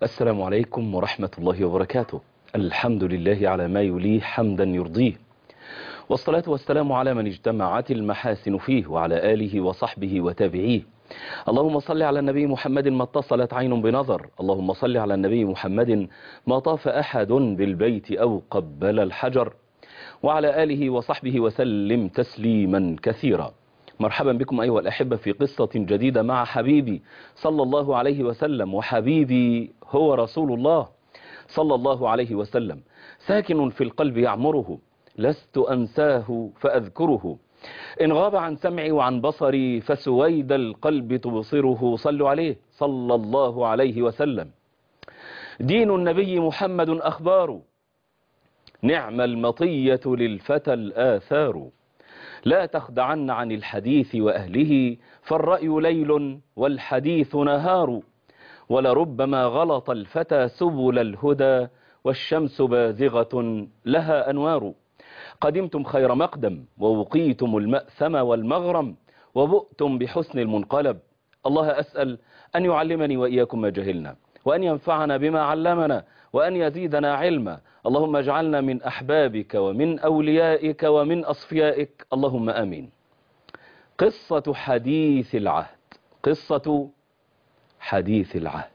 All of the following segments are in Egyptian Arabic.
السلام عليكم ورحمة الله وبركاته الحمد لله على ما يليه حمدا يرضيه والصلاة والسلام على من اجتمعت المحاسن فيه وعلى آله وصحبه وتابعيه اللهم صل على النبي محمد ما اتصلت عين بنظر اللهم صل على النبي محمد ما طاف أحد بالبيت أو قبل الحجر وعلى آله وصحبه وسلم تسليما كثيرا مرحبا بكم أيها الأحبة في قصة جديدة مع حبيبي صلى الله عليه وسلم وحبيبي هو رسول الله صلى الله عليه وسلم ساكن في القلب يعمره لست أنساه فأذكره إن غاب عن سمعي وعن بصري فسويد القلب تبصره صلوا عليه صلى الله عليه وسلم دين النبي محمد أخبار نعم المطية للفتى الآثار لا تخدعن عن الحديث وأهله فالرأي ليل والحديث نهار ولربما غلط الفتى سبل الهدى والشمس بازغة لها أنوار قدمتم خير مقدم ووقيتم المأثم والمغرم وبؤتم بحسن المنقلب الله أسأل أن يعلمني وإياكم ما جهلنا وأن ينفعنا بما علمنا وأن يزيدنا علما اللهم اجعلنا من أحبابك ومن أوليائك ومن أصفيائك اللهم آمين قصة حديث العهد قصة حديث العهد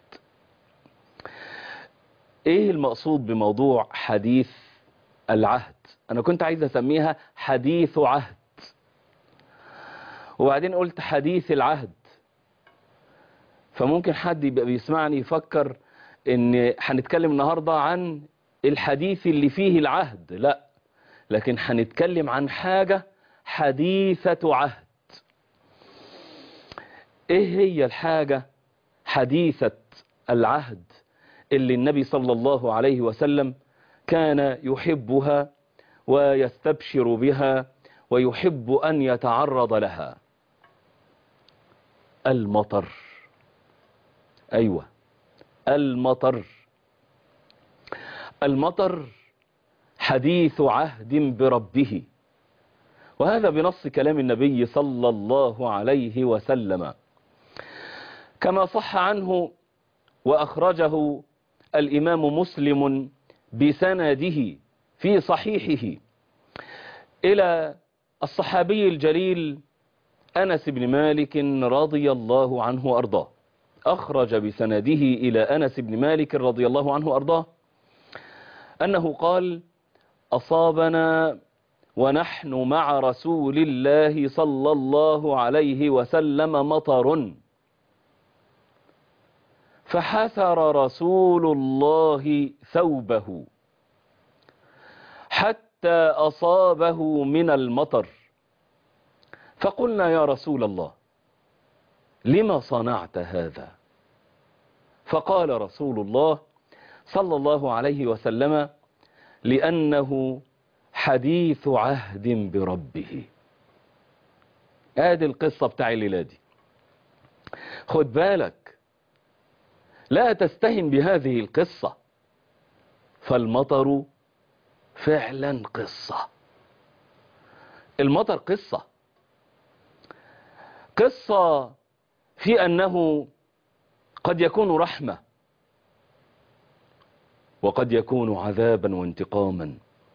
ايه المقصود بموضوع حديث العهد انا كنت عايز اسميها حديث عهد وبعدين قلت حديث العهد فممكن حد يبقى بيسمعني يفكر ان هنتكلم النهاردة عن الحديث اللي فيه العهد لا لكن هنتكلم عن حاجة حديثة عهد ايه هي الحاجة حديثة العهد اللي النبي صلى الله عليه وسلم كان يحبها ويستبشر بها ويحب أن يتعرض لها المطر أيوة المطر المطر حديث عهد بربه وهذا بنص كلام النبي صلى الله عليه وسلم كما صح عنه وأخرجه الإمام مسلم بسنده في صحيحه إلى الصحابي الجليل أنس بن مالك رضي الله عنه وأرضاه أخرج بسنده إلى أنس بن مالك رضي الله عنه وأرضاه أنه قال أصابنا ونحن مع رسول الله صلى الله عليه وسلم مطر فحثر رسول الله ثوبه حتى أصابه من المطر فقلنا يا رسول الله لما صنعت هذا فقال رسول الله صلى الله عليه وسلم لأنه حديث عهد بربه ادي القصة بتاع الليلة دي خد بالك لا تستهن بهذه القصة فالمطر فعلا قصة المطر قصة قصة في أنه قد يكون رحمة وقد يكون عذابا وانتقاما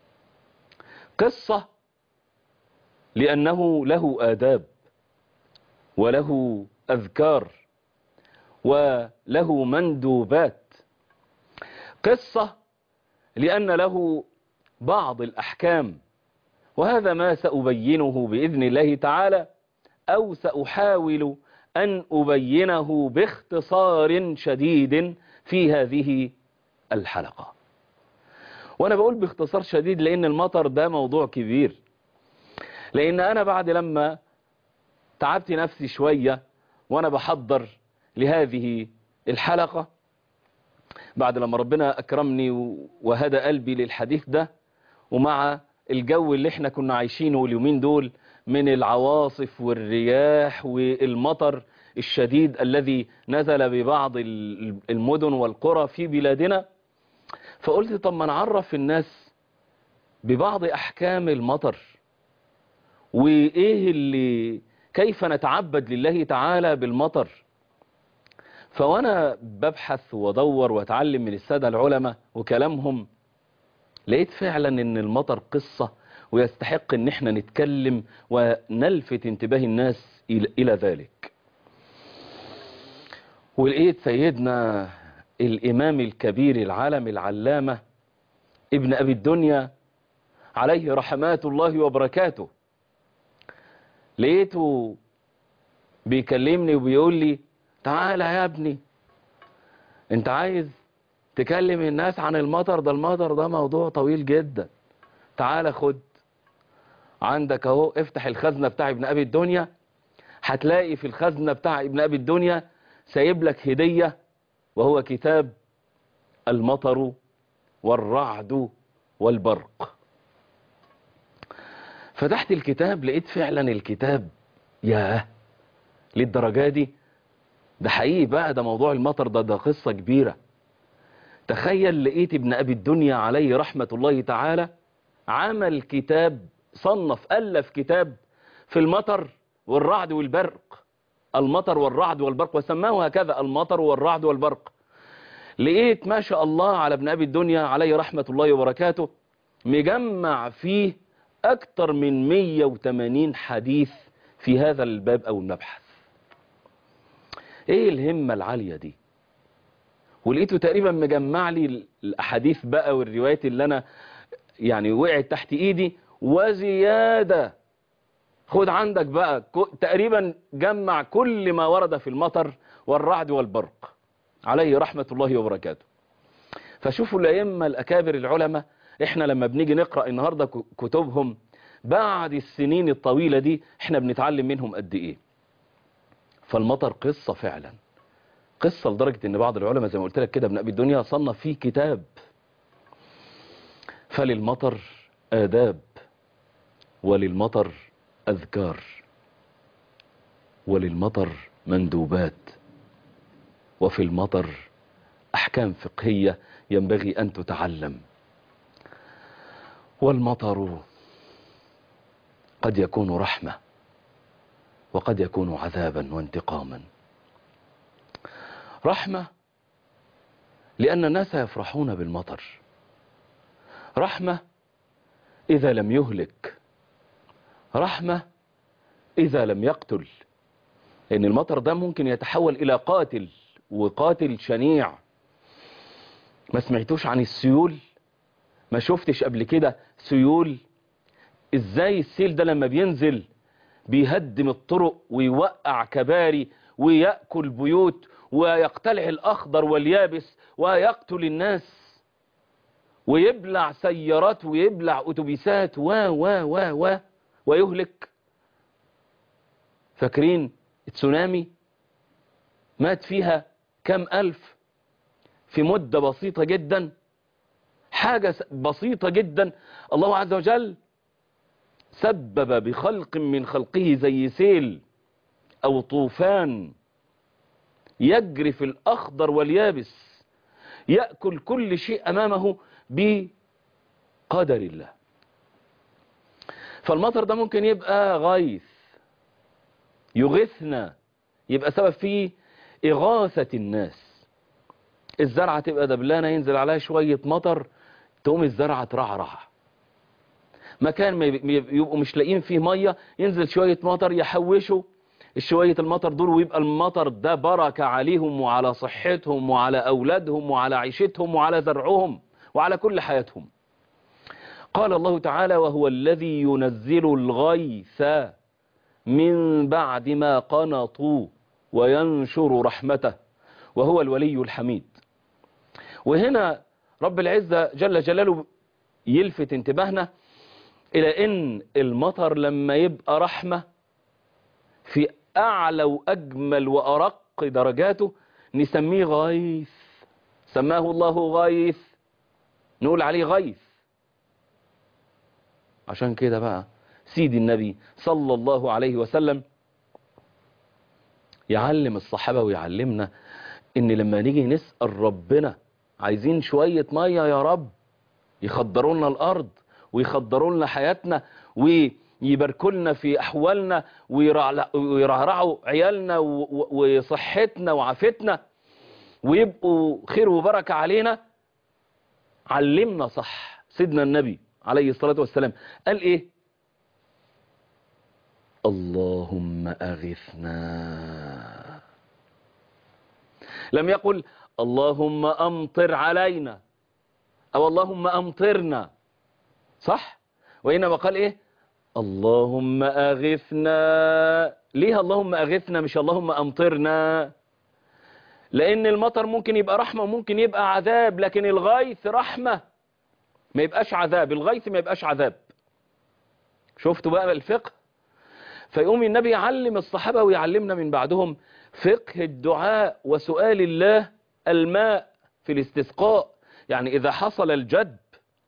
قصة لأنه له آداب وله أذكار وله مندوبات قصة لأن له بعض الأحكام وهذا ما سأبينه بإذن الله تعالى أو سأحاول أن أبينه باختصار شديد في هذه الحلقة وأنا بقول باختصار شديد لأن المطر ده موضوع كبير لأن أنا بعد لما تعبت نفسي شوية وأنا بحضر لهذه الحلقة بعد لما ربنا أكرمني وهدى قلبي للحديث ده ومع الجو اللي احنا كنا عايشينه اليومين دول من العواصف والرياح والمطر الشديد الذي نزل ببعض المدن والقرى في بلادنا فقلت طب ما نعرف الناس ببعض أحكام المطر وإيه اللي كيف نتعبد لله تعالى بالمطر فوانا ببحث وادور واتعلم من السادة العلماء وكلامهم لقيت فعلا ان المطر قصة ويستحق ان احنا نتكلم ونلفت انتباه الناس الى إلى ذلك ولقيت سيدنا الامام الكبير العالم العلامة ابن ابي الدنيا عليه رحمات الله وبركاته لقيته بيكلمني وبيقول لي تعالى يا ابني انت عايز تكلم الناس عن المطر ده المطر ده موضوع طويل جدا تعالى خد عندك اهو افتح الخزنة بتاع ابن ابي الدنيا هتلاقي في الخزنة بتاع ابن ابي الدنيا سايب لك هدية وهو كتاب المطر والرعد والبرق فتحت الكتاب لقيت فعلا الكتاب ياه للدرجة دي ده حقيقي بقى ده موضوع المطر ده ده قصة كبيرة تخيل لقيت ابن أبي الدنيا عليه رحمة الله تعالى عمل كتاب صنف ألف كتاب في المطر والرعد والبرق المطر والرعد والبرق وسماه هكذا المطر والرعد والبرق لقيت ما شاء الله على ابن أبي الدنيا عليه رحمة الله وبركاته مجمع فيه أكثر من 180 حديث في هذا الباب أو المبحث ايه الهمة العالية دي ولقيته تقريبا مجمع لي الاحاديث بقى والروايات اللي انا يعني وقعت تحت ايدي وزيادة خد عندك بقى تقريبا جمع كل ما ورد في المطر والرعد والبرق عليه رحمة الله وبركاته فشوفوا الأئمة الأكابر العلماء احنا لما بنيجي نقرأ النهاردة كتبهم بعد السنين الطويلة دي احنا بنتعلم منهم قد ايه فالمطر قصة فعلا قصة لدرجة ان بعض العلماء زي ما قلت لك كده ابن ابي الدنيا صنف فيه كتاب فللمطر آداب وللمطر أذكار وللمطر مندوبات وفي المطر أحكام فقهية ينبغي أن تتعلم والمطر قد يكون رحمة وقد يكون عذابا وانتقاما رحمة لأن الناس يفرحون بالمطر رحمة إذا لم يهلك رحمة إذا لم يقتل لأن المطر ده ممكن يتحول إلى قاتل وقاتل شنيع ما سمعتوش عن السيول ما شفتش قبل كده سيول ازاي السيل ده لما بينزل بيهدم الطرق ويوقع كباري ويأكل بيوت ويقتلع الأخضر واليابس ويقتل الناس ويبلع سيارات ويبلع أتوبيسات و و و و ويهلك فاكرين التسونامي مات فيها كم ألف في مدة بسيطة جدا حاجة بسيطة جدا الله عز وجل سبب بخلق من خلقه زي سيل أو طوفان يجري في الأخضر واليابس يأكل كل شيء أمامه بقدر الله فالمطر ده ممكن يبقى غيث يغثنا يبقى سبب فيه إغاثة الناس الزرعة تبقى دبلانة ينزل عليها شوية مطر تقوم الزرعة ترعرع مكان ما يبقوا مش لاقيين فيه مية ينزل شوية مطر يحوشوا شوية المطر دول ويبقى المطر ده بركة عليهم وعلى صحتهم وعلى أولادهم وعلى عيشتهم وعلى زرعهم وعلى كل حياتهم قال الله تعالى وهو الذي ينزل الغيث من بعد ما قنطوا وينشر رحمته وهو الولي الحميد وهنا رب العزة جل جلاله يلفت انتباهنا إلى إن المطر لما يبقى رحمة في أعلى وأجمل وأرق درجاته نسميه غيث سماه الله غيث نقول عليه غيث عشان كده بقى سيدي النبي صلى الله عليه وسلم يعلم الصحابة ويعلمنا ان لما نيجي نسأل ربنا عايزين شوية مية يا رب يخدروا لنا الارض ويخدروا لنا حياتنا ويباركوا لنا في احوالنا ويرعرعوا عيالنا وصحتنا وعافتنا ويبقوا خير وبركة علينا علمنا صح سيدنا النبي عليه الصلاة والسلام قال ايه اللهم أغثنا لم يقل اللهم أمطر علينا أو اللهم أمطرنا صح وإنما قال إيه اللهم أغثنا ليه اللهم أغثنا مش اللهم أمطرنا لأن المطر ممكن يبقى رحمة وممكن يبقى عذاب لكن الغيث رحمة ما يبقاش عذاب الغيث ما يبقاش عذاب شفتوا بقى الفقه فيقوم النبي يعلم الصحابة ويعلمنا من بعدهم فقه الدعاء وسؤال الله الماء في الاستسقاء يعني إذا حصل الجد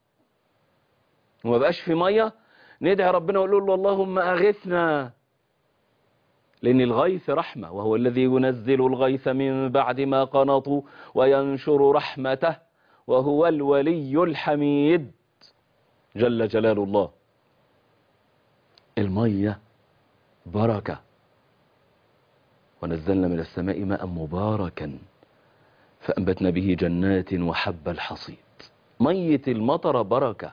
وما بقاش في مية ندعي ربنا ونقول له اللهم أغثنا لأن الغيث رحمة وهو الذي ينزل الغيث من بعد ما قنطوا وينشر رحمته وهو الولي الحميد جل جلال الله المية بركة ونزلنا من السماء ماء مباركا فأنبتنا به جنات وحب الحصيد مية المطر بركة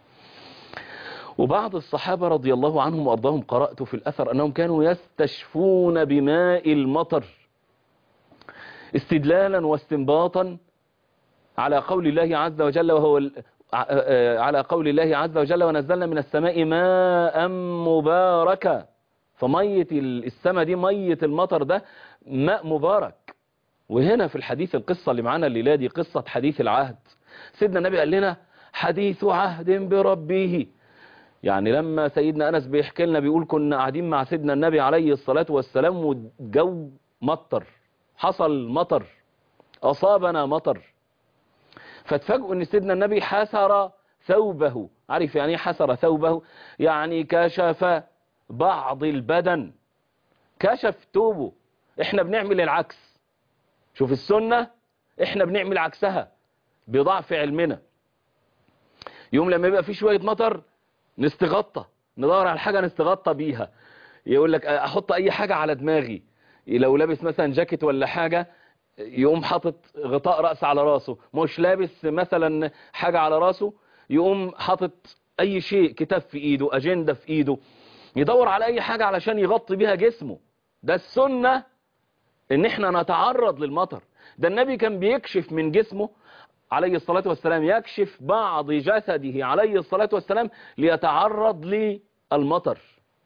وبعض الصحابة رضي الله عنهم وأرضاهم قرأت في الأثر أنهم كانوا يستشفون بماء المطر استدلالا واستنباطا على قول الله عز وجل وهو ال... على قول الله عز وجل ونزلنا من السماء ماء مباركا فمية السماء دي مية المطر ده ماء مبارك وهنا في الحديث القصة اللي معانا الليلة دي قصة حديث العهد سيدنا النبي قال لنا حديث عهد بربه يعني لما سيدنا أنس بيحكي لنا بيقول كنا قاعدين مع سيدنا النبي عليه الصلاة والسلام والجو مطر حصل مطر أصابنا مطر فتفاجئوا ان سيدنا النبي حسر ثوبه عارف يعني ايه حسر ثوبه يعني كشف بعض البدن كشف ثوبه احنا بنعمل العكس شوف السنة احنا بنعمل عكسها بضعف علمنا يوم لما يبقى في شوية مطر نستغطى ندور على حاجة نستغطى بيها يقول لك احط اي حاجة على دماغي لو لابس مثلا جاكيت ولا حاجة يقوم حاطط غطاء رأس على راسه مش لابس مثلا حاجة على راسه يقوم حاطط اي شيء كتاب في ايده اجندة في ايده يدور على اي حاجة علشان يغطي بيها جسمه ده السنة ان احنا نتعرض للمطر ده النبي كان بيكشف من جسمه عليه الصلاة والسلام يكشف بعض جسده عليه الصلاة والسلام ليتعرض للمطر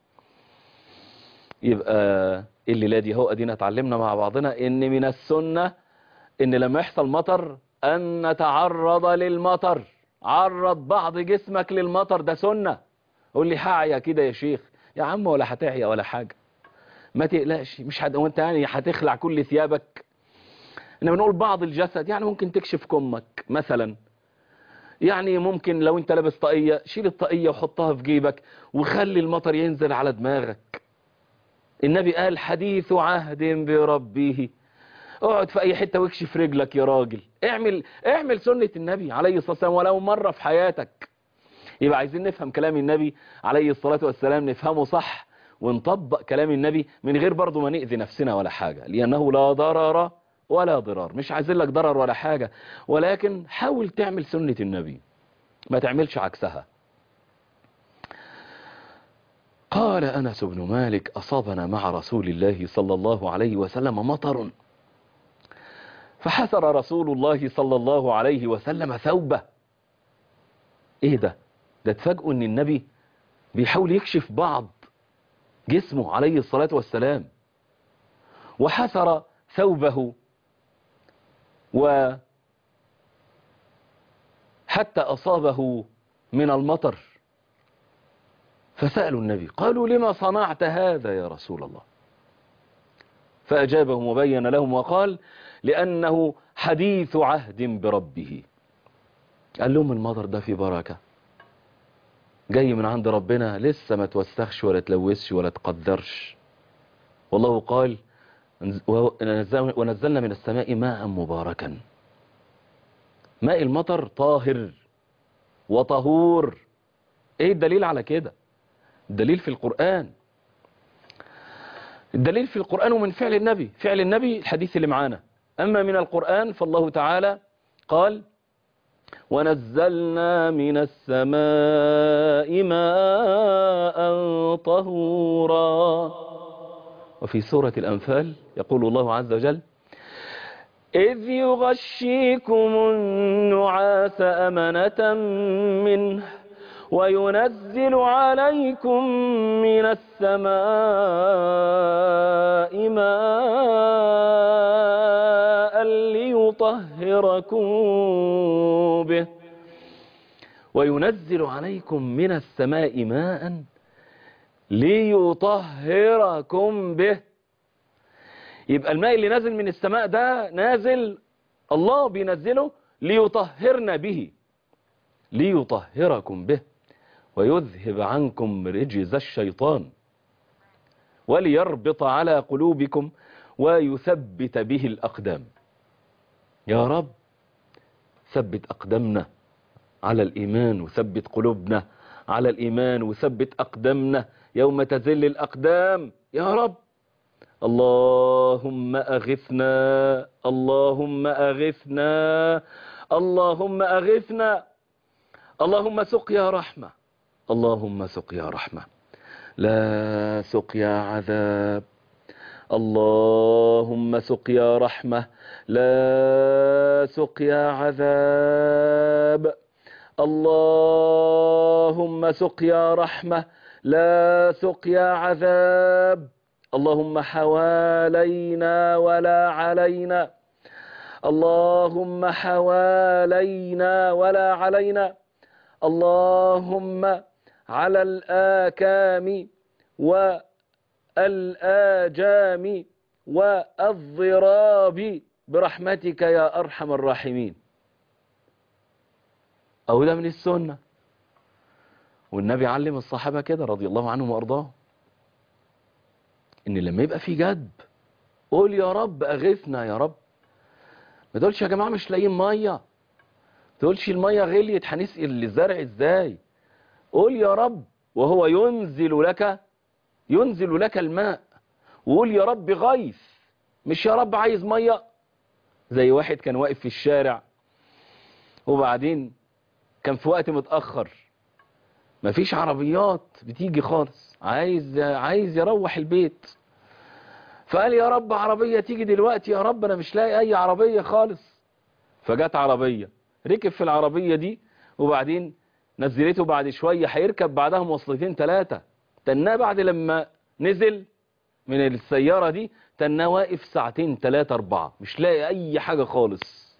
يبقى الليلة دي هو ادينا اتعلمنا مع بعضنا ان من السنة ان لما يحصل مطر ان نتعرض للمطر عرض بعض جسمك للمطر ده سنة قول لي هعيا كده يا شيخ يا عم ولا هتعيا ولا حاجة ما تقلقش مش هد... وانت يعني هتخلع كل ثيابك احنا بنقول بعض الجسد يعني ممكن تكشف كمك مثلا يعني ممكن لو انت لابس طاقية شيل الطاقية وحطها في جيبك وخلي المطر ينزل على دماغك النبي قال حديث عهد بربه اقعد في اي حتة واكشف رجلك يا راجل اعمل اعمل سنة النبي عليه الصلاة والسلام ولو مرة في حياتك يبقى عايزين نفهم كلام النبي عليه الصلاة والسلام نفهمه صح ونطبق كلام النبي من غير برضو ما نأذي نفسنا ولا حاجة لأنه لا ضرر ولا ضرار مش عايزين لك ضرر ولا حاجة ولكن حاول تعمل سنة النبي ما تعملش عكسها قال أنس بن مالك أصابنا مع رسول الله صلى الله عليه وسلم مطر فحسر رسول الله صلى الله عليه وسلم ثوبه ايه ده ده تفاجئوا ان النبي بيحاول يكشف بعض جسمه عليه الصلاة والسلام وحسر ثوبه و حتى أصابه من المطر فسألوا النبي قالوا لما صنعت هذا يا رسول الله فأجابهم وبين لهم وقال لأنه حديث عهد بربه قال لهم المطر ده في بركة جاي من عند ربنا لسه ما توسخش ولا تلوثش ولا تقدرش والله قال ونزلنا من السماء ماء مباركا ماء المطر طاهر وطهور ايه الدليل على كده الدليل في القرآن الدليل في القرآن ومن فعل النبي فعل النبي الحديث اللي معانا أما من القرآن فالله تعالى قال ونزلنا من السماء ماء طهورا وفي سورة الأنفال يقول الله عز وجل إذ يغشيكم النعاس أمنة منه وينزل عليكم من السماء ماء ليطهركم به وينزل عليكم من السماء ماء ليطهركم به يبقى الماء اللي نازل من السماء ده نازل الله بينزله ليطهرنا به ليطهركم به ويذهب عنكم رجز الشيطان وليربط على قلوبكم ويثبت به الأقدام يا رب ثبت أقدامنا على الإيمان وثبت قلوبنا على الإيمان وثبت أقدامنا يوم تزل الأقدام يا رب اللهم أغثنا اللهم أغثنا اللهم أغثنا اللهم سقيا رحمة اللهم سقيا رحمة لا سقيا عذاب اللهم سقيا رحمة لا سقيا عذاب اللهم سقيا رحمة لا سقيا عذاب اللهم حوالينا ولا علينا اللهم حوالينا ولا علينا اللهم على الآكام والآجام والضراب برحمتك يا أرحم الراحمين أو ده من السنة والنبي علم الصحابة كده رضي الله عنهم وأرضاهم إن لما يبقى في جدب قول يا رب أغثنا يا رب ما تقولش يا جماعة مش لاقيين مية تقولش المية غليت هنسقي الزرع ازاي قول يا رب وهو ينزل لك ينزل لك الماء وقول يا رب غيث مش يا رب عايز مية زي واحد كان واقف في الشارع وبعدين كان في وقت متأخر مفيش عربيات بتيجي خالص عايز عايز يروح البيت فقال يا رب عربية تيجي دلوقتي يا رب انا مش لاقي اي عربية خالص فجت عربية ركب في العربية دي وبعدين نزلته بعد شوية هيركب بعدها مواصلتين ثلاثة تناه بعد لما نزل من السيارة دي تناه واقف ساعتين ثلاثة أربعة مش لاقي أي حاجة خالص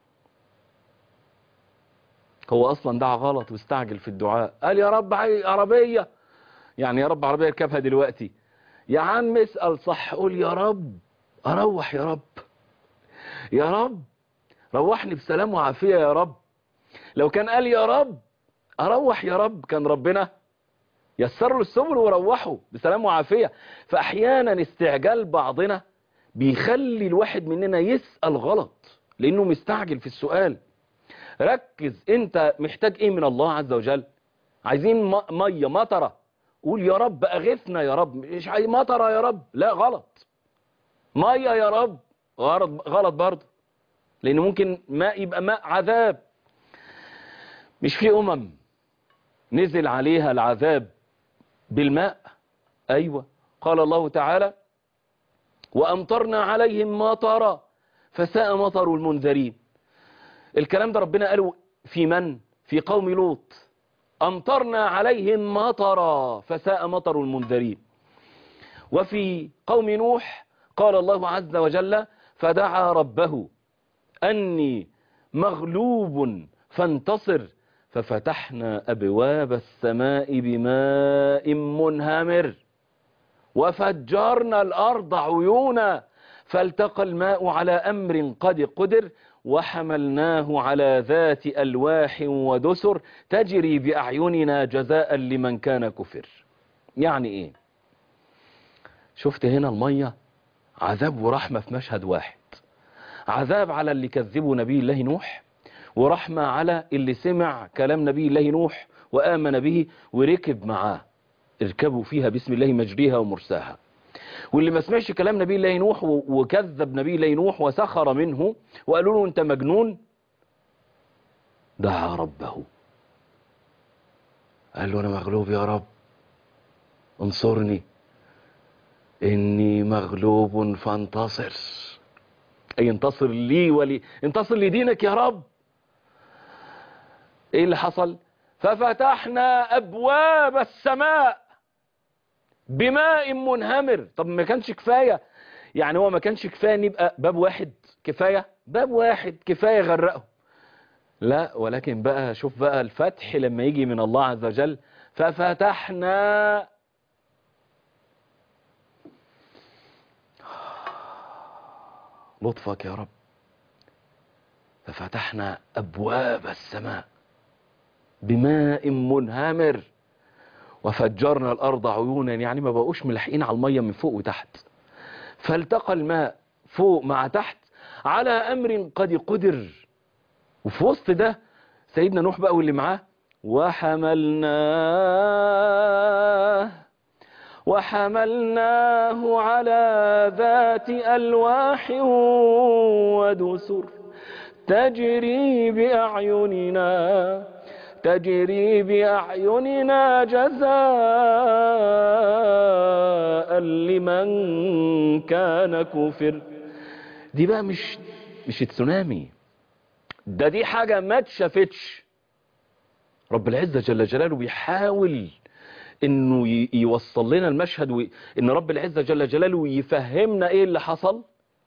هو أصلا دعا غلط واستعجل في الدعاء قال يا رب عربية يعني يا رب عربية اركبها دلوقتي يا عم اسأل صح قول يا رب أروح يا رب يا رب روحني بسلام وعافية يا رب لو كان قال يا رب أروح يا رب كان ربنا يسر له السبل وروحه بسلام وعافية فأحيانا استعجال بعضنا بيخلي الواحد مننا يسأل غلط لأنه مستعجل في السؤال ركز انت محتاج ايه من الله عز وجل عايزين مية مطرة قول يا رب أغثنا يا رب مش عايز مطرة يا رب لا غلط مية يا رب غلط, غلط برضه لأن ممكن ماء يبقى ماء عذاب مش في أمم نزل عليها العذاب بالماء أيوة قال الله تعالى وأمطرنا عليهم مطرا فساء مطر المنذرين الكلام ده ربنا قاله في من في قوم لوط أمطرنا عليهم مطرا فساء مطر المنذرين وفي قوم نوح قال الله عز وجل فدعا ربه أني مغلوب فانتصر ففتحنا أبواب السماء بماء منهمر وفجرنا الأرض عيونا فالتقى الماء على أمر قد قدر وحملناه على ذات ألواح ودسر تجري بأعيننا جزاء لمن كان كفر يعني إيه شفت هنا المية عذاب ورحمة في مشهد واحد عذاب على اللي كذبوا نبي الله نوح ورحمة على اللي سمع كلام نبي الله نوح وآمن به وركب معاه اركبوا فيها بسم الله مجريها ومرساها واللي ما سمعش كلام نبي الله نوح و- وكذب نبي الله نوح وسخر منه وقالوا له انت مجنون دعا ربه قال له انا مغلوب يا رب انصرني اني مغلوب فانتصر اي انتصر لي ولي انتصر لدينك يا رب ايه اللي حصل ففتحنا ابواب السماء بماء منهمر طب ما كانش كفاية يعني هو ما كانش كفاية ان يبقى باب واحد كفاية باب واحد كفاية غرقه لا ولكن بقى شوف بقى الفتح لما يجي من الله عز وجل ففتحنا لطفك يا رب ففتحنا أبواب السماء بماء منهمر وفجرنا الأرض عيونا يعني ما بقوش ملحقين على المية من فوق وتحت فالتقى الماء فوق مع تحت على أمر قد قدر وفي وسط ده سيدنا نوح بقى واللي معاه وحملناه وحملناه على ذات ألواح ودسر تجري بأعيننا تجري بأعيننا جزاء لمن كان كفر دي بقى مش مش تسونامي ده دي حاجة ما اتشافتش رب العزة جل جلاله بيحاول انه ي- يوصل لنا المشهد و... ان رب العزة جل جلاله يفهمنا ايه اللي حصل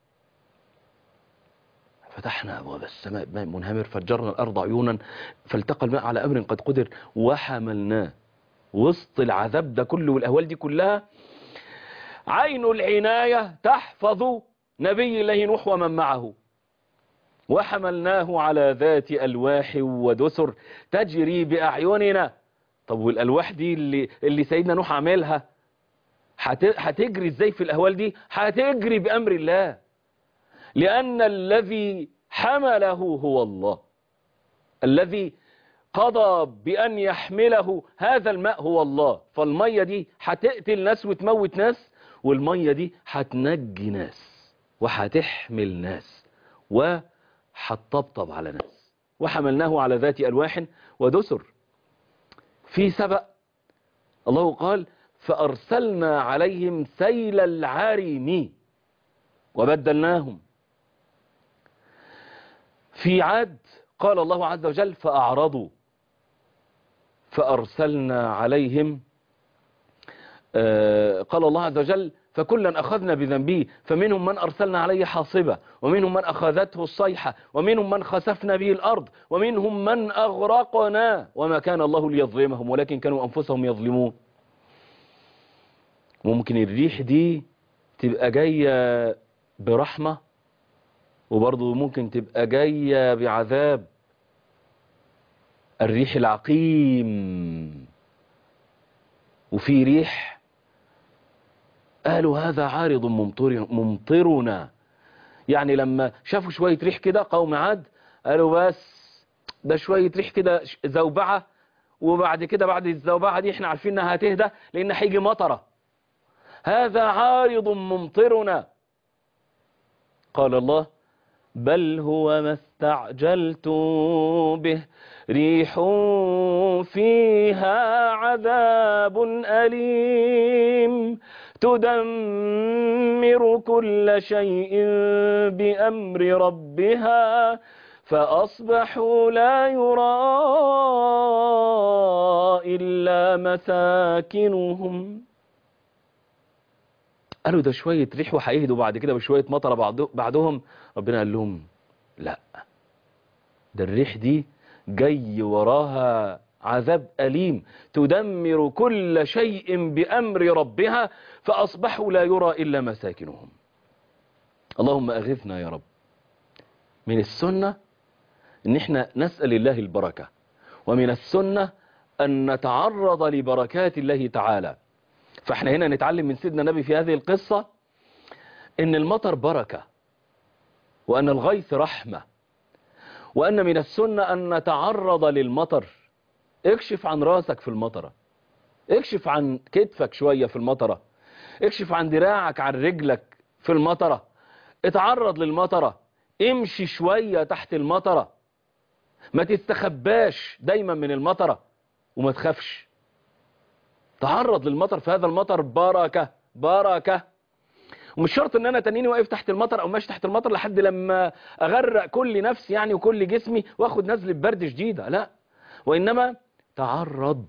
فتحنا ابواب السماء بماء منهمر فجرنا الارض عيونا فالتقى الماء على امر قد قدر وحملناه وسط العذاب ده كله والاهوال دي كلها عين العناية تحفظ نبي الله نوح ومن معه وحملناه على ذات ألواح ودسر تجري بأعيننا طب والألواح دي اللي, اللي سيدنا نوح عاملها هت- هتجري ازاي في الأهوال دي هتجري بأمر الله لأن الذي حمله هو الله الذي قضى بأن يحمله هذا الماء هو الله فالمية دي هتقتل ناس وتموت ناس والمية دي هتنجي ناس وهتحمل ناس وهتطبطب على ناس وحملناه على ذات ألواح ودسر في سبأ الله قال فأرسلنا عليهم سيل العرم وبدلناهم في عاد قال الله عز وجل فأعرضوا فأرسلنا عليهم آه، قال الله عز وجل فكلا أخذنا بذنبه فمنهم من أرسلنا عليه حاصبة ومنهم من أخذته الصيحة ومنهم من خسفنا به الأرض ومنهم من أغرقنا وما كان الله ليظلمهم ولكن كانوا أنفسهم يظلمون ممكن الريح دي تبقى جاية برحمة وبرضه ممكن تبقى جاية بعذاب الريح العقيم وفي ريح قالوا هذا عارض ممطر ممطرنا يعني لما شافوا شوية ريح كده قوم عاد قالوا بس ده شوية ريح كده ش- زوبعة وبعد كده بعد الزوبعة دي احنا عارفين انها هتهدى لان هيجي مطرة هذا عارض ممطرنا قال الله بل هو ما استعجلتم به ريح فيها عذاب أليم تدمر كل شيء بأمر ربها فأصبحوا لا يرى إلا مساكنهم قالوا ده شوية ريح وهيهدوا بعد كده بشوية مطرة بعد- بعدهم ربنا قال لهم لا ده الريح دي جاي وراها عذاب أليم تدمر كل شيء بأمر ربها فأصبحوا لا يرى إلا مساكنهم اللهم أغثنا يا رب من السنة ان احنا نسأل الله البركة ومن السنة أن نتعرض لبركات الله تعالى فاحنا هنا نتعلم من سيدنا النبي في هذه القصة ان المطر بركة وان الغيث رحمة وان من السنة ان نتعرض للمطر اكشف عن راسك في المطرة اكشف عن كتفك شوية في المطرة اكشف عن دراعك عن رجلك في المطرة اتعرض للمطرة امشي شوية تحت المطرة ما تستخباش دايما من المطرة وما تخافش تعرض للمطر في هذا المطر بركة بركة ومش شرط ان انا تنيني واقف تحت المطر او ماشي تحت المطر لحد لما اغرق كل نفسي يعني وكل جسمي واخد نزلة برد شديدة لا وانما تعرض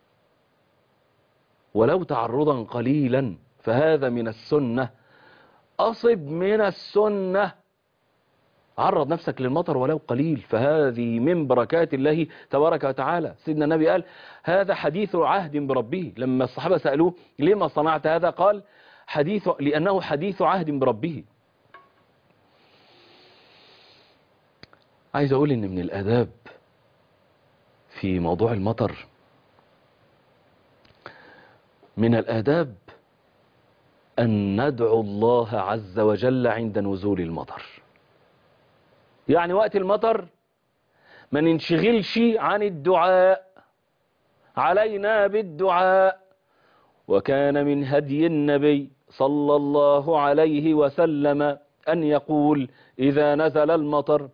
ولو تعرضا قليلا فهذا من السنة أصب من السنة عرض نفسك للمطر ولو قليل فهذه من بركات الله تبارك وتعالى سيدنا النبي قال هذا حديث عهد بربه لما الصحابة سألوه لما صنعت هذا قال حديث لأنه حديث عهد بربه عايز أقول إن من الآداب في موضوع المطر من الآداب أن ندعو الله عز وجل عند نزول المطر يعني وقت المطر ما ننشغلش عن الدعاء علينا بالدعاء وكان من هدي النبي صلى الله عليه وسلم أن يقول إذا نزل المطر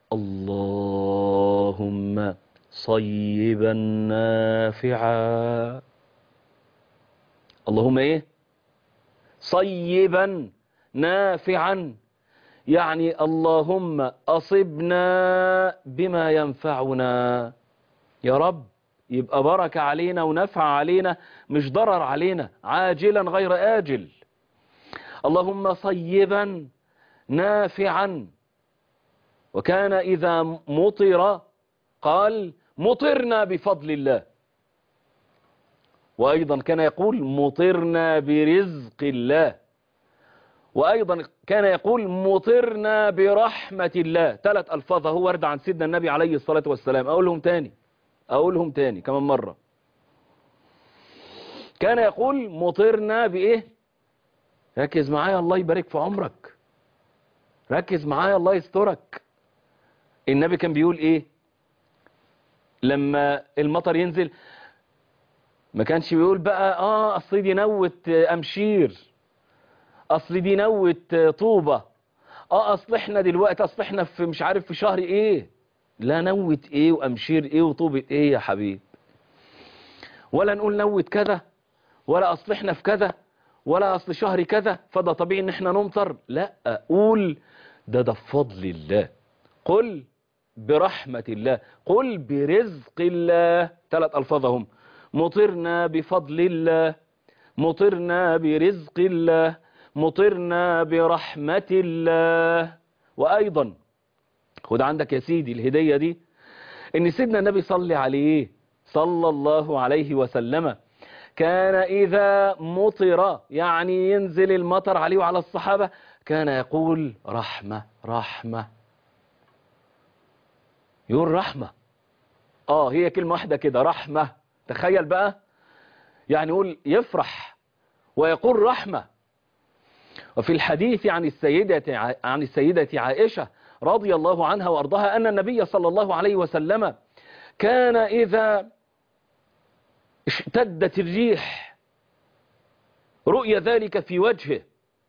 اللهم صيبا نافعا اللهم ايه صيبا نافعا يعني اللهم أصبنا بما ينفعنا يا رب يبقى بركة علينا ونفع علينا مش ضرر علينا عاجلا غير آجل اللهم صيبا نافعا وكان إذا مطر قال مطرنا بفضل الله وأيضا كان يقول مطرنا برزق الله وأيضا كان يقول مطرنا برحمة الله ثلاث ألفاظ هو ورد عن سيدنا النبي عليه الصلاة والسلام أقولهم تاني أقولهم تاني كمان مرة كان يقول مطرنا بإيه ركز معايا الله يبارك في عمرك ركز معايا الله يسترك النبي كان بيقول إيه لما المطر ينزل ما كانش بيقول بقى اه اصل دي نوت امشير اصل دي نوت طوبة اه اصل احنا دلوقتي اصل احنا في مش عارف في شهر ايه لا نوت ايه وامشير ايه وطوبة ايه يا حبيب ولا نقول نوت كذا ولا اصل احنا في كذا ولا اصل شهر كذا فده طبيعي ان احنا نمطر لا اقول ده ده بفضل الله قل برحمة الله قل برزق الله ثلاث الفاظهم مطرنا بفضل الله مطرنا برزق الله مطرنا برحمة الله وأيضا خد عندك يا سيدي الهدية دي ان سيدنا النبي صلي عليه صلى الله عليه وسلم كان إذا مطر يعني ينزل المطر عليه وعلى الصحابة كان يقول رحمة رحمة يقول رحمة اه هي كلمة واحدة كده رحمة تخيل بقى يعني يقول يفرح ويقول رحمة وفي الحديث عن السيدة عن السيدة عائشة رضي الله عنها وأرضاها أن النبي صلى الله عليه وسلم كان إذا اشتدت الريح رؤي ذلك في وجهه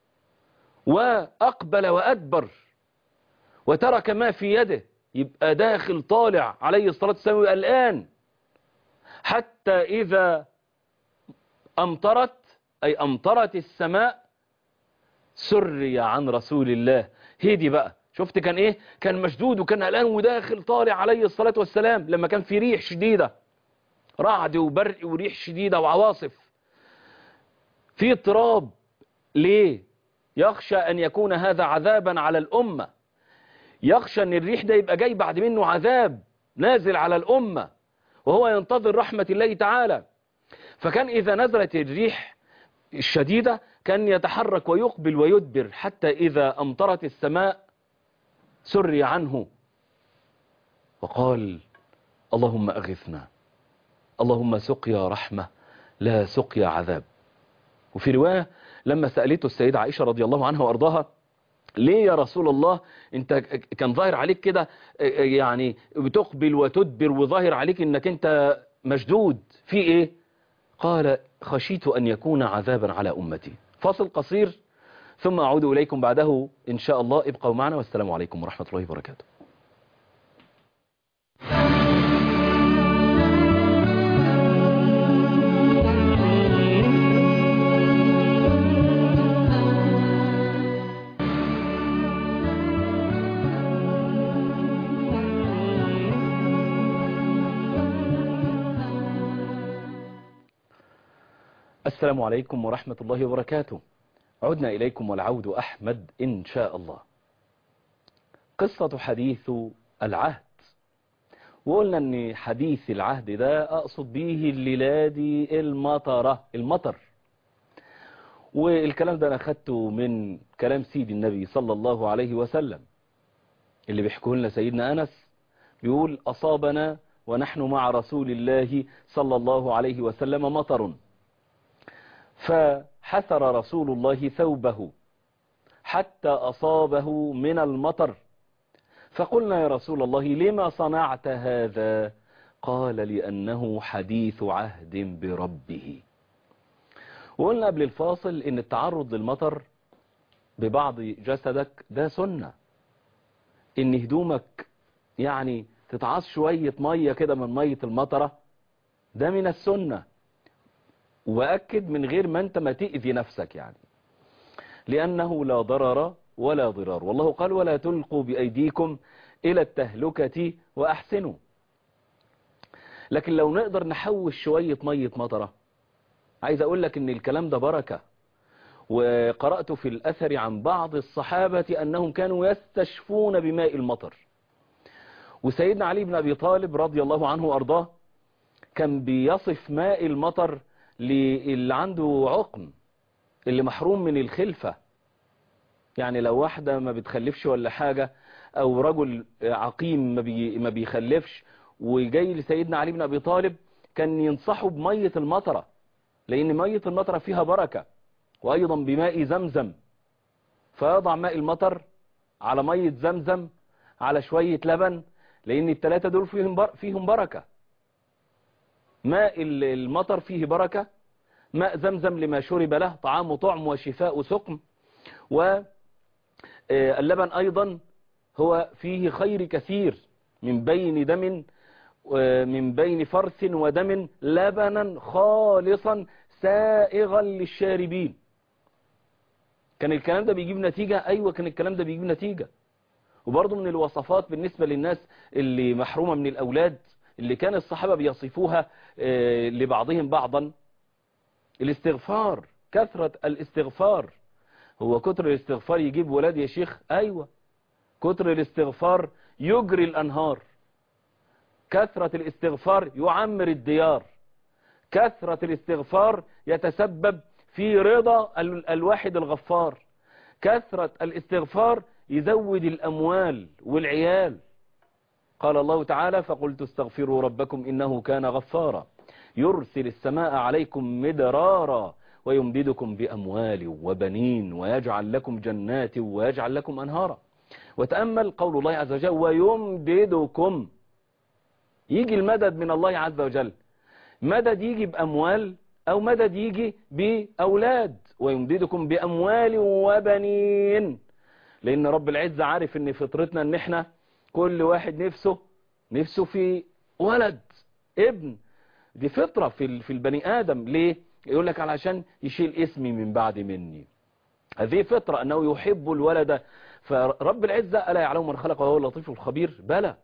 وأقبل وأدبر وترك ما في يده يبقى داخل طالع عليه الصلاة والسلام الآن حتى إذا أمطرت أي أمطرت السماء سري عن رسول الله هدي بقى شفت كان إيه كان مشدود وكان قلقان وداخل طالع عليه الصلاة والسلام لما كان في ريح شديدة رعد وبرق وريح شديدة وعواصف في اضطراب ليه يخشى أن يكون هذا عذابا على الأمة يخشى أن الريح ده يبقى جاي بعد منه عذاب نازل على الأمة وهو ينتظر رحمة الله تعالى فكان إذا نزلت الريح الشديدة كان يتحرك ويقبل ويدبر حتى إذا أمطرت السماء سري عنه وقال اللهم أغثنا اللهم سقيا رحمة لا سقيا عذاب وفي رواية لما سألته السيدة عائشة رضي الله عنها وأرضاها ليه يا رسول الله انت كان ظاهر عليك كده يعني بتقبل وتدبر وظاهر عليك انك انت مشدود في ايه قال خشيت أن يكون عذابا على أمتي فاصل قصير ثم أعود إليكم بعده إن شاء الله ابقوا معنا والسلام عليكم ورحمة الله وبركاته السلام عليكم ورحمة الله وبركاته عدنا إليكم والعود أحمد إن شاء الله قصة حديث العهد وقلنا أن حديث العهد ده أقصد به الليلادي المطرة المطر والكلام ده أنا أخدته من كلام سيدي النبي صلى الله عليه وسلم اللي بيحكوه لنا سيدنا أنس بيقول أصابنا ونحن مع رسول الله صلى الله عليه وسلم مطر فحثر رسول الله ثوبه حتى أصابه من المطر فقلنا يا رسول الله لما صنعت هذا قال لأنه حديث عهد بربه وقلنا قبل الفاصل ان التعرض للمطر ببعض جسدك ده سنة ان هدومك يعني تتعص شوية مية كده من مية المطرة ده من السنة وأكد من غير ما أنت ما تأذي نفسك يعني لأنه لا ضرر ولا ضرار والله قال ولا تلقوا بأيديكم إلى التهلكة وأحسنوا لكن لو نقدر نحوش شوية مية مطرة عايز أقول لك أن الكلام ده بركة وقرأت في الأثر عن بعض الصحابة أنهم كانوا يستشفون بماء المطر وسيدنا علي بن أبي طالب رضي الله عنه وأرضاه كان بيصف ماء المطر اللي عنده عقم اللي محروم من الخلفة يعني لو واحدة ما بتخلفش ولا حاجة او رجل عقيم ما, بي ما بيخلفش وجاي لسيدنا علي بن ابي طالب كان ينصحه بمية المطرة لان مية المطرة فيها بركة وايضا بماء زمزم فيضع ماء المطر على مية زمزم على شوية لبن لان الثلاثة دول فيهم, بر فيهم بركة ماء المطر فيه بركة ماء زمزم لما شرب له طعام طعم وشفاء سقم واللبن أيضا هو فيه خير كثير من بين دم من بين فرث ودم لبنا خالصا سائغا للشاربين كان الكلام ده بيجيب نتيجة أيوة كان الكلام ده بيجيب نتيجة وبرضه من الوصفات بالنسبة للناس اللي محرومة من الأولاد اللي كان الصحابة بيصفوها لبعضهم بعضا الاستغفار كثرة الاستغفار هو كتر الاستغفار يجيب ولاد يا شيخ أيوة كتر الاستغفار يجري الأنهار كثرة الاستغفار يعمر الديار كثرة الاستغفار يتسبب في رضا الواحد الغفار كثرة الاستغفار يزود الأموال والعيال قال الله تعالى فقلت استغفروا ربكم إنه كان غفارا يرسل السماء عليكم مدرارا ويمددكم بأموال وبنين ويجعل لكم جنات ويجعل لكم أنهارا وتأمل قول الله عز وجل ويمددكم يجي المدد من الله عز وجل مدد يجي بأموال أو مدد يجي بأولاد ويمددكم بأموال وبنين لأن رب العزة عارف أن فطرتنا أن احنا كل واحد نفسه نفسه في ولد ابن دي فطرة في في البني آدم ليه يقول لك علشان يشيل اسمي من بعد مني هذه فطرة أنه يحب الولد فرب العزة ألا يعلم من خلق وهو اللطيف الخبير بلى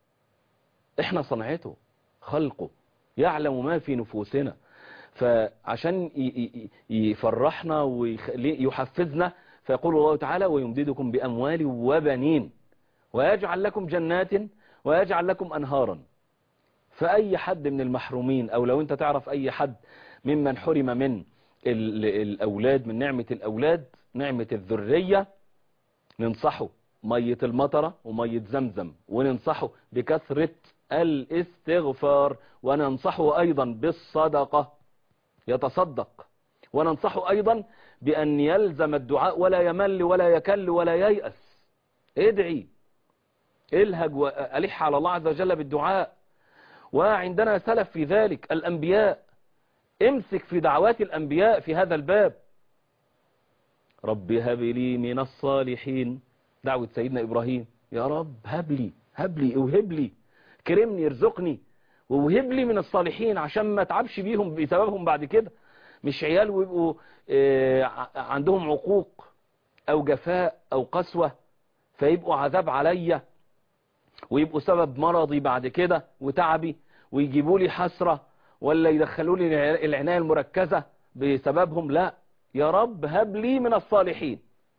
احنا صنعته خلقه يعلم ما في نفوسنا فعشان يفرحنا ويحفزنا فيقول الله تعالى ويمددكم بأموال وبنين ويجعل لكم جنات ويجعل لكم أنهارا فأي حد من المحرومين أو لو أنت تعرف أي حد ممن حرم من الأولاد من نعمة الأولاد نعمة الذرية ننصحه مية المطرة ومية زمزم وننصحه بكثرة الاستغفار وننصحه أيضا بالصدقة يتصدق وننصحه أيضا بأن يلزم الدعاء ولا يمل ولا يكل ولا ييأس ادعي الهج وألح على الله عز وجل بالدعاء وعندنا سلف في ذلك الأنبياء امسك في دعوات الأنبياء في هذا الباب رب هب لي من الصالحين دعوة سيدنا إبراهيم يا رب هب لي هب لي اوهب لي كرمني ارزقني ووهب لي من الصالحين عشان ما تعبش بيهم بسببهم بعد كده مش عيال ويبقوا آه، عندهم عقوق او جفاء او قسوة فيبقوا عذاب عليا ويبقوا سبب مرضي بعد كده وتعبي ويجيبوا لي حسرة ولا يدخلوا لي العناية المركزة بسببهم لا يا رب هب لي من الصالحين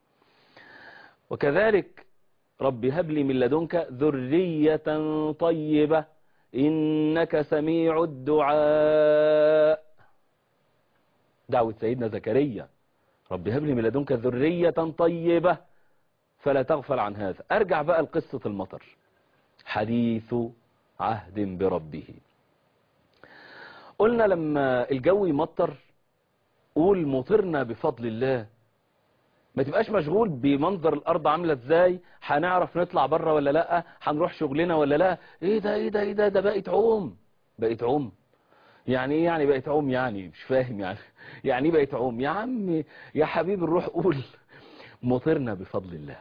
وكذلك رب هب لي من لدنك ذرية طيبة إنك سميع الدعاء دعوة سيدنا زكريا رب هب لي من لدنك ذرية طيبة فلا تغفل عن هذا أرجع بقى لقصة المطر حديث عهد بربه قلنا لما الجو يمطر قول مطرنا بفضل الله ما تبقاش مشغول بمنظر الارض عامله ازاي هنعرف نطلع بره ولا لا هنروح شغلنا ولا لا ايه ده ايه ده ايه ده ده بقت عوم بقت عوم يعني ايه يعني بقت عوم يعني مش فاهم يعني يعني ايه بقت عوم يا عم يا حبيبي الروح قول مطرنا بفضل الله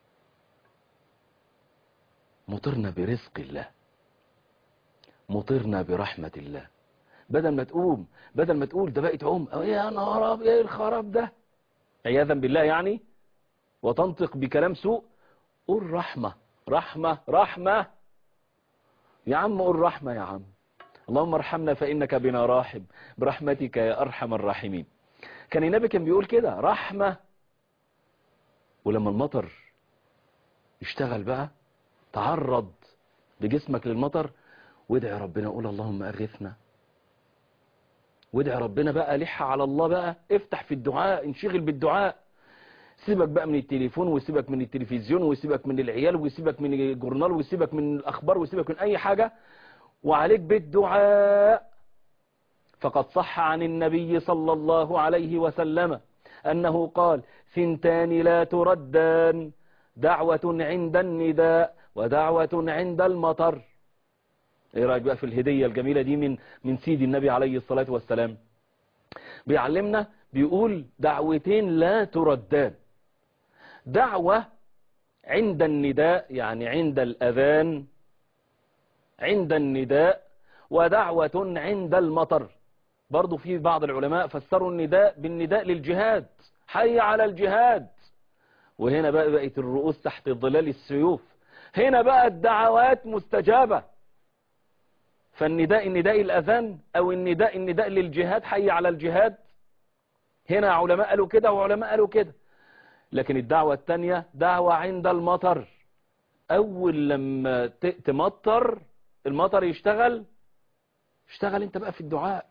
مطرنا برزق الله مطرنا برحمة الله بدل ما تقوم بدل ما تقول ده بقت عوم أو يا نهار ابيض ايه الخراب ده عياذا بالله يعني وتنطق بكلام سوء قول رحمة رحمة رحمة يا عم قول رحمة يا عم اللهم ارحمنا فإنك بنا راحم برحمتك يا أرحم الراحمين كان النبي كان بيقول كده رحمة ولما المطر اشتغل بقى تعرض بجسمك للمطر وادعي ربنا قول اللهم أغثنا وادعي ربنا بقى لح على الله بقى افتح في الدعاء انشغل بالدعاء سيبك بقى من التليفون وسيبك من التلفزيون وسيبك من العيال وسيبك من الجورنال وسيبك من الأخبار وسيبك من أي حاجة وعليك بالدعاء فقد صح عن النبي صلى الله عليه وسلم أنه قال ثنتان لا تردان دعوة عند النداء ودعوة عند المطر ايه رأيك بقى في الهدية الجميلة دي من من سيدي النبي عليه الصلاة والسلام بيعلمنا بيقول دعوتين لا تردان دعوة عند النداء يعني عند الأذان عند النداء ودعوة عند المطر برضو في بعض العلماء فسروا النداء بالنداء للجهاد حي على الجهاد وهنا بقى بقت الرؤوس تحت ظلال السيوف هنا بقى الدعوات مستجابة فالنداء النداء الأذان أو النداء النداء للجهاد حي على الجهاد هنا علماء قالوا كده وعلماء قالوا كده لكن الدعوة الثانية دعوة عند المطر أول لما تمطر المطر يشتغل اشتغل انت بقى في الدعاء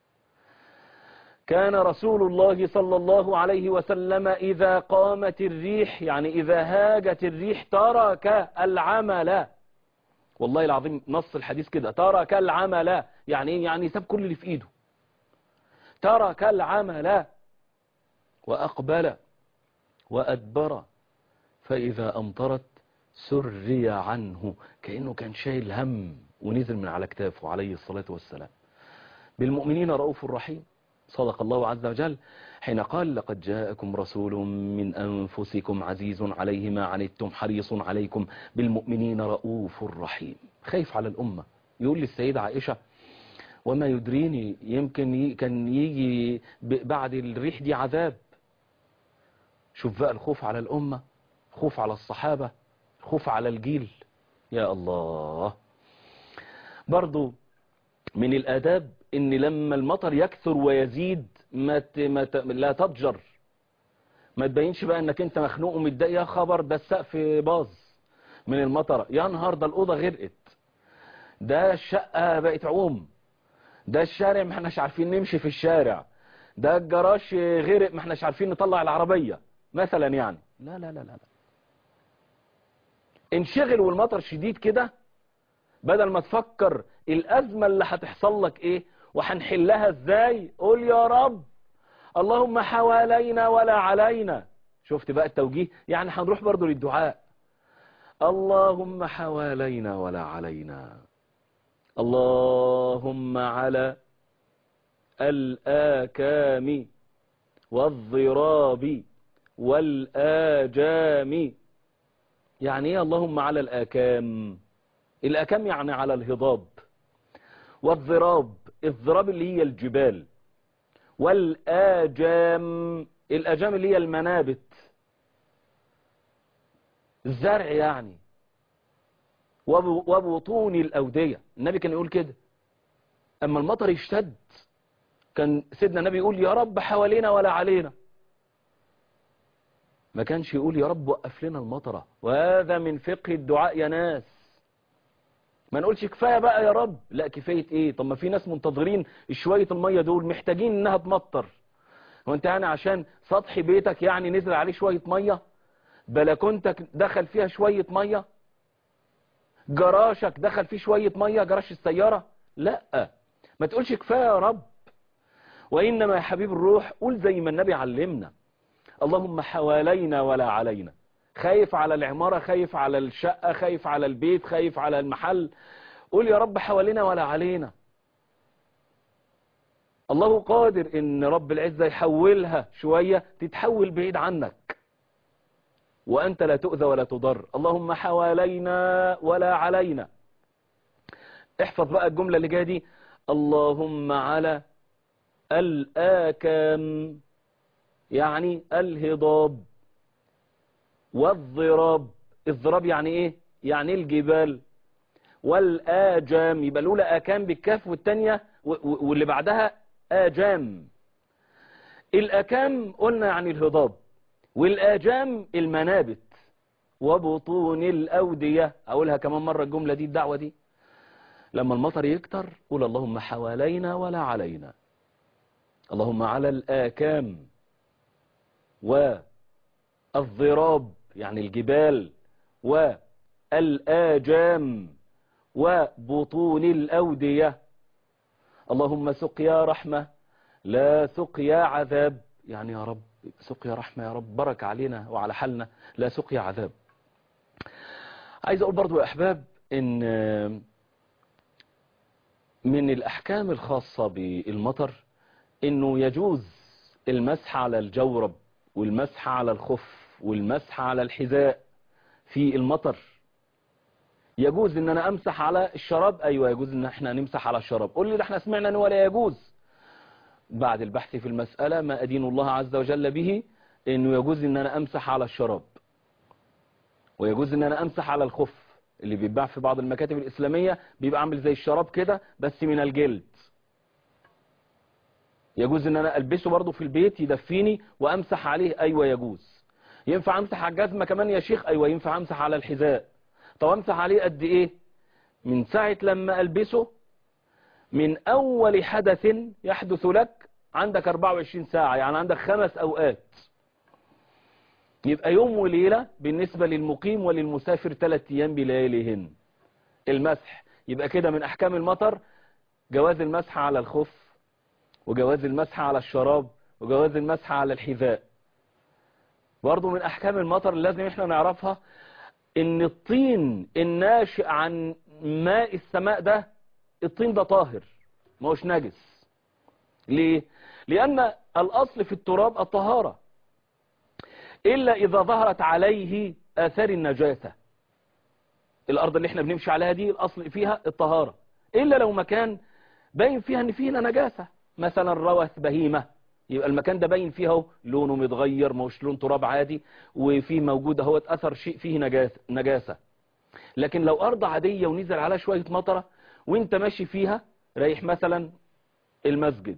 كان رسول الله صلى الله عليه وسلم إذا قامت الريح يعني إذا هاجت الريح ترك العمل والله العظيم نص الحديث كده ترك العمل يعني ايه يعني ساب كل اللي في ايده ترك العمل وأقبل وأدبر فإذا أمطرت سري عنه كأنه كان شايل هم ونزل من على كتافه عليه الصلاة والسلام بالمؤمنين رؤوف رحيم صدق الله عز وجل حين قال لقد جاءكم رسول من أنفسكم عزيز عليه ما عنتم حريص عليكم بالمؤمنين رؤوف رحيم خايف على الأمة يقول للسيدة عائشة وما يدريني يمكن كان يجي بعد الريح دي عذاب شوف بقى الخوف على الأمة خوف على الصحابة خوف على الجيل يا الله برضو من الآداب ان لما المطر يكثر ويزيد ما ت... ما ت... لا تضجر ما تبينش بقى انك انت مخنوق ومتضايق يا خبر ده السقف باظ من المطر يا نهار ده الأوضة غرقت ده الشقة بقت عوم ده الشارع ما احناش عارفين نمشي في الشارع ده الجراج غرق ما احناش عارفين نطلع العربية مثلا يعني لا لا لا لا, لا. انشغل والمطر شديد كده بدل ما تفكر الأزمة اللي هتحصل لك ايه وهنحلها ازاي قول يا رب اللهم حوالينا ولا علينا شفت بقى التوجيه يعني هنروح برضو للدعاء اللهم حوالينا ولا علينا اللهم على الآكام والضراب والآجام يعني ايه اللهم على الآكام الآكام يعني على الهضاب والضراب الضراب اللي هي الجبال والآجام الآجام اللي هي المنابت الزرع يعني وبطون الأودية النبي كان يقول كده أما المطر يشتد كان سيدنا النبي يقول يا رب حوالينا ولا علينا ما كانش يقول يا رب وقف لنا المطرة وهذا من فقه الدعاء يا ناس ما نقولش كفاية بقى يا رب لا كفاية ايه طب ما في ناس منتظرين شوية المية دول محتاجين انها تمطر وانت يعني عشان سطح بيتك يعني نزل عليه شوية مية بلكونتك دخل فيها شوية مية جراشك دخل فيه شوية مية جراش السيارة لا ما تقولش كفاية يا رب وإنما يا حبيب الروح قول زي ما النبي علمنا اللهم حوالينا ولا علينا خايف على العمارة خايف على الشقة خايف على البيت خايف على المحل قول يا رب حوالينا ولا علينا الله قادر ان رب العزة يحولها شوية تتحول بعيد عنك وأنت لا تؤذى ولا تضر اللهم حوالينا ولا علينا احفظ بقى الجملة اللي جايه دي اللهم على الآكام يعني الهضاب والضراب الضراب يعني ايه يعني الجبال والآجام يبقى الأولى آكام بالكاف والتانية واللي بعدها آجام الآكام قلنا يعني الهضاب والآجام المنابت وبطون الأودية أقولها كمان مرة الجملة دي الدعوة دي لما المطر يكتر قول اللهم حوالينا ولا علينا اللهم على الآكام والضراب يعني الجبال والآجام وبطون الأودية اللهم سقيا رحمة لا سقيا عذاب يعني يا رب سقيا رحمة يا رب برك علينا وعلى حالنا لا سقيا عذاب عايز أقول برضو يا أحباب إن من الأحكام الخاصة بالمطر إنه يجوز المسح على الجورب والمسح على الخف والمسح على الحذاء في المطر يجوز ان انا امسح على الشراب ايوه يجوز ان احنا نمسح على الشراب قول لي ده احنا سمعنا ان ولا يجوز بعد البحث في المسألة ما أدين الله عز وجل به انه يجوز ان انا امسح على الشراب ويجوز ان انا امسح على الخف اللي بيتباع في بعض المكاتب الاسلامية بيبقى عامل زي الشراب كده بس من الجلد يجوز ان انا البسه برضه في البيت يدفيني وامسح عليه ايوه يجوز ينفع امسح على الجزمة كمان يا شيخ ايوه ينفع امسح على الحذاء طب امسح عليه قد ايه من ساعة لما البسه من اول حدث يحدث لك عندك 24 ساعة يعني عندك خمس اوقات يبقى يوم وليلة بالنسبة للمقيم وللمسافر ثلاث ايام بلياليهن المسح يبقى كده من احكام المطر جواز المسح على الخف وجواز المسح على الشراب وجواز المسح على الحذاء برضو من احكام المطر اللي لازم احنا نعرفها ان الطين الناشئ عن ماء السماء ده الطين ده طاهر ما هوش نجس ليه لان الاصل في التراب الطهارة الا اذا ظهرت عليه اثار النجاسة الارض اللي احنا بنمشي عليها دي الاصل فيها الطهارة الا لو مكان باين فيها ان فينا نجاسة مثلا روث بهيمة يبقى المكان ده باين فيه اهو لونه متغير مش لون تراب عادي وفيه موجود اهو اثر شيء فيه نجاسة, نجاسة لكن لو ارض عادية ونزل عليها شوية مطرة وانت ماشي فيها رايح مثلا المسجد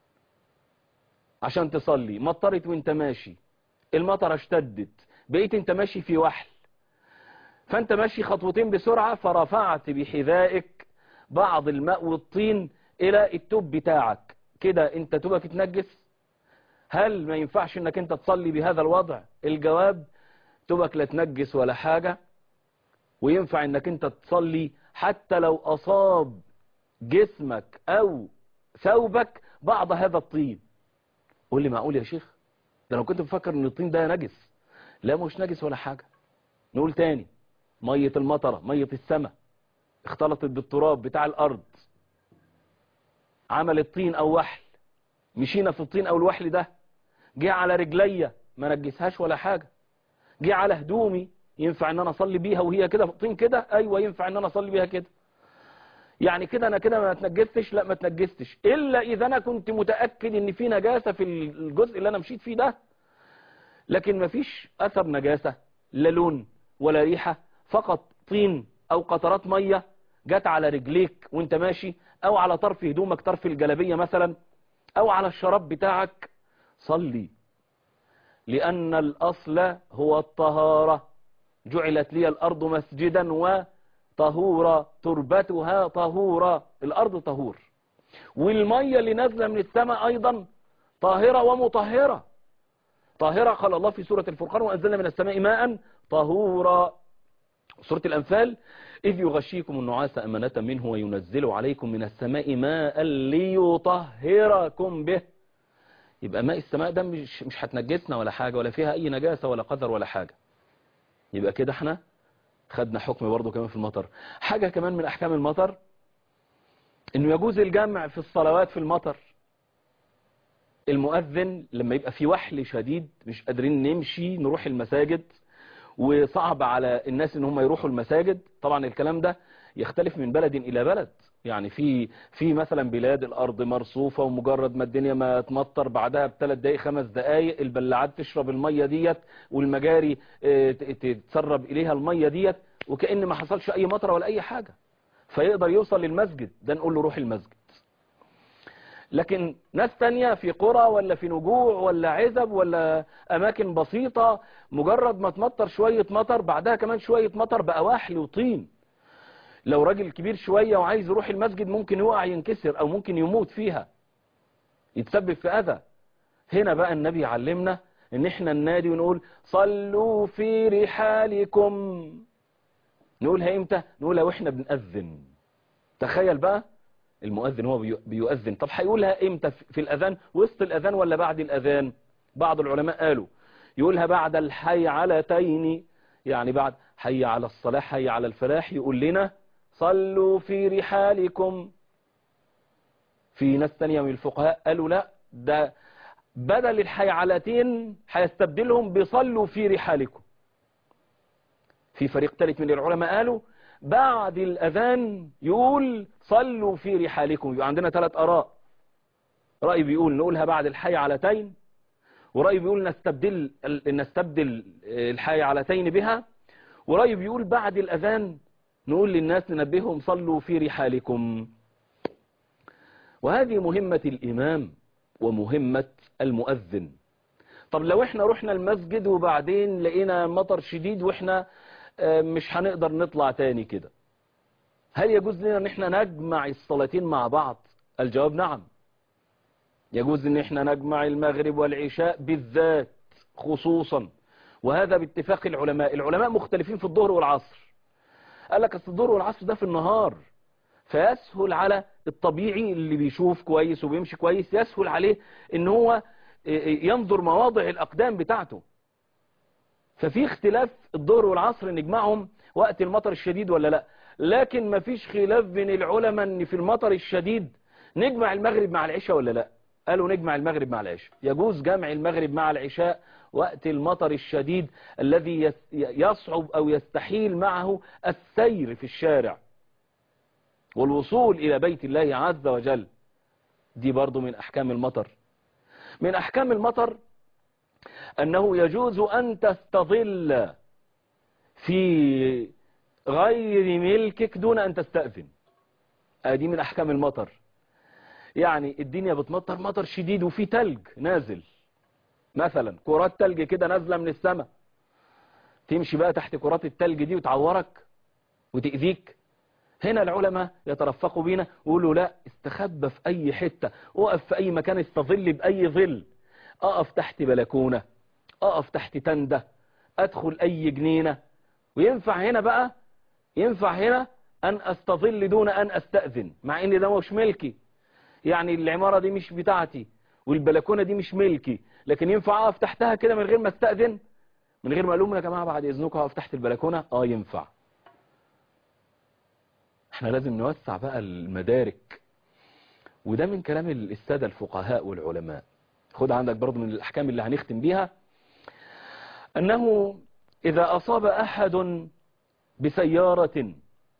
عشان تصلي مطرت وانت ماشي المطرة اشتدت بقيت انت ماشي في وحل فانت ماشي خطوتين بسرعة فرفعت بحذائك بعض الماء والطين الى التوب بتاعك كده انت توبك اتنجس هل ما ينفعش انك انت تصلي بهذا الوضع الجواب توبك لا تنجس ولا حاجة وينفع انك انت تصلي حتى لو اصاب جسمك او ثوبك بعض هذا الطين قول لي معقول يا شيخ ده انا كنت بفكر ان الطين ده نجس لا مش نجس ولا حاجة نقول تاني مية المطرة مية السماء اختلطت بالتراب بتاع الارض عملت طين او وحل مشينا في الطين او الوحل ده جه على رجليا ما نجسهاش ولا حاجة جه على هدومي ينفع ان انا اصلي بيها وهي كده في الطين كده ايوه ينفع ان انا اصلي بيها كده يعني كده انا كده ما تنجستش لا ما تنجستش الا اذا انا كنت متأكد ان في نجاسة في الجزء اللي انا مشيت فيه ده لكن ما فيش اثر نجاسة لا لون ولا ريحة فقط طين او قطرات مية جت على رجليك وانت ماشي او على طرف هدومك طرف الجلبية مثلا او على الشراب بتاعك صلي لان الاصل هو الطهارة جعلت لي الارض مسجدا وطهورا تربتها طهورا الارض طهور والمية اللي نازلة من السماء ايضا طاهرة ومطهرة طاهرة قال الله في سورة الفرقان وأنزلنا من السماء ماء طهورا سورة الأنفال إذ يغشيكم النعاس أمنة منه وينزل عليكم من السماء ماء ليطهركم به يبقى ماء السماء ده مش مش هتنجسنا ولا حاجة ولا فيها أي نجاسة ولا قدر ولا حاجة يبقى كده احنا خدنا حكم برضه كمان في المطر حاجة كمان من أحكام المطر إنه يجوز الجمع في الصلوات في المطر المؤذن لما يبقى في وحل شديد مش قادرين نمشي نروح المساجد وصعب على الناس ان هم يروحوا المساجد طبعا الكلام ده يختلف من بلد الى بلد يعني في في مثلا بلاد الارض مرصوفه ومجرد ما الدنيا ما تمطر بعدها بثلاث دقائق خمس دقائق البلاعات تشرب الميه ديت والمجاري تتسرب اليها الميه ديت وكأن ما حصلش اي مطره ولا اي حاجه فيقدر يوصل للمسجد ده نقول له روح المسجد لكن ناس تانية في قرى ولا في نجوع ولا عزب ولا أماكن بسيطة مجرد ما تمطر شوية مطر بعدها كمان شوية مطر بقى واحل وطين لو راجل كبير شوية وعايز يروح المسجد ممكن يقع ينكسر أو ممكن يموت فيها يتسبب في أذى هنا بقى النبي علمنا ان احنا ننادي ونقول صلوا في رحالكم نقولها امتى نقولها واحنا بنأذن تخيل بقى المؤذن هو بيؤذن طب هيقولها امتى في الاذان وسط الاذان ولا بعد الاذان بعض العلماء قالوا يقولها بعد الحي علتين يعني بعد حي على الصلاة حي على الفلاح يقول لنا صلوا في رحالكم في ناس تانية من الفقهاء قالوا لا ده بدل الحي علتين هيستبدلهم بصلوا في رحالكم في فريق ثالث من العلماء قالوا بعد الأذان يقول صلوا في رحالكم يبقى عندنا ثلاث أراء رأي بيقول نقولها بعد الحي علتين ورأي بيقول نستبدل نستبدل الحي علتين بها ورأي بيقول بعد الأذان نقول للناس ننبههم صلوا في رحالكم وهذه مهمة الإمام ومهمة المؤذن طب لو احنا رحنا المسجد وبعدين لقينا مطر شديد واحنا مش هنقدر نطلع تاني كده هل يجوز لنا ان احنا نجمع الصلاتين مع بعض الجواب نعم يجوز ان احنا نجمع المغرب والعشاء بالذات خصوصا وهذا باتفاق العلماء العلماء مختلفين في الظهر والعصر قال لك الظهر والعصر ده في النهار فيسهل على الطبيعي اللي بيشوف كويس وبيمشي كويس يسهل عليه ان هو ينظر مواضع الاقدام بتاعته ففي اختلاف الظهر والعصر نجمعهم وقت المطر الشديد ولا لا لكن ما فيش خلاف بين العلماء ان في المطر الشديد نجمع المغرب مع العشاء ولا لا قالوا نجمع المغرب مع العشاء يجوز جمع المغرب مع العشاء وقت المطر الشديد الذي يصعب او يستحيل معه السير في الشارع والوصول الى بيت الله عز وجل دي برضو من احكام المطر من احكام المطر أنه يجوز أن تستظل في غير ملكك دون أن تستأذن دي من أحكام المطر يعني الدنيا بتمطر مطر شديد وفي تلج نازل مثلا كرات تلج كده نازلة من السماء تمشي بقى تحت كرات التلج دي وتعورك وتأذيك هنا العلماء يترفقوا بينا ويقولوا لا استخبى في أي حتة وقف في أي مكان استظل بأي ظل أقف تحت بلكونة أقف تحت تندة أدخل أي جنينة وينفع هنا بقى ينفع هنا أن أستظل دون أن أستأذن مع إن ده مش ملكي يعني العمارة دي مش بتاعتي والبلكونة دي مش ملكي لكن ينفع أقف تحتها كده من غير ما أستأذن من غير ما أقول لهم يا جماعة بعد إذنكم أقف تحت البلكونة آه ينفع احنا لازم نوسع بقى المدارك وده من كلام السادة الفقهاء والعلماء خد عندك برضو من الأحكام اللي هنختم بيها أنه إذا أصاب أحد بسيارة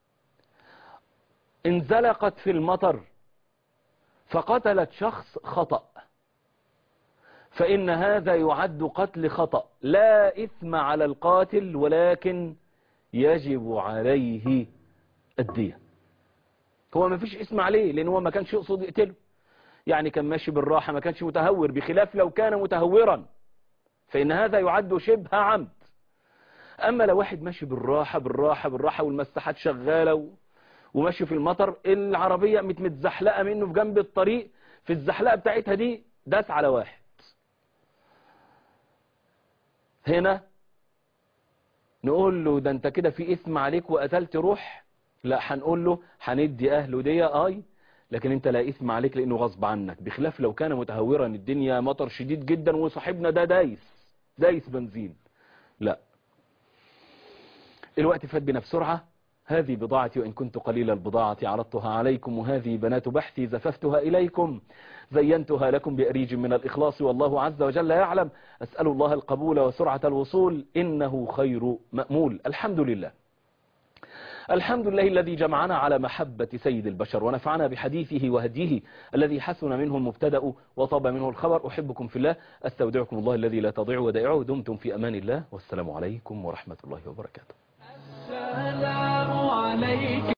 انزلقت في المطر فقتلت شخص خطأ فإن هذا يعد قتل خطأ لا إثم على القاتل ولكن يجب عليه الدية هو ما فيش اسم عليه لأن هو ما كانش يقصد يقتله يعني كان ماشي بالراحة ما كانش متهور بخلاف لو كان متهورا فإن هذا يعد شبه عمد أما لو واحد ماشي بالراحة بالراحة بالراحة والمساحات شغالة و... وماشي في المطر العربية متزحلقة منه في جنب الطريق في الزحلقة بتاعتها دي داس على واحد هنا نقول له ده انت كده في اسم عليك وقتلت روح لا هنقول له هندي اهله دي اي لكن انت لا اسم عليك لانه غصب عنك بخلاف لو كان متهورا الدنيا مطر شديد جدا وصاحبنا ده دايس دايس بنزين لا الوقت فات بنا بسرعة هذه بضاعتي وإن كنت قليل البضاعة عرضتها عليكم وهذه بنات بحثي زففتها إليكم زينتها لكم بأريج من الإخلاص والله عز وجل يعلم أسأل الله القبول وسرعة الوصول إنه خير مأمول الحمد لله الحمد لله الذي جمعنا على محبة سيد البشر ونفعنا بحديثه وهديه الذي حسن منه المبتدأ وطاب منه الخبر أحبكم في الله أستودعكم الله الذي لا تضيع ودائعه دمتم في أمان الله والسلام عليكم ورحمة الله وبركاته السلام عليك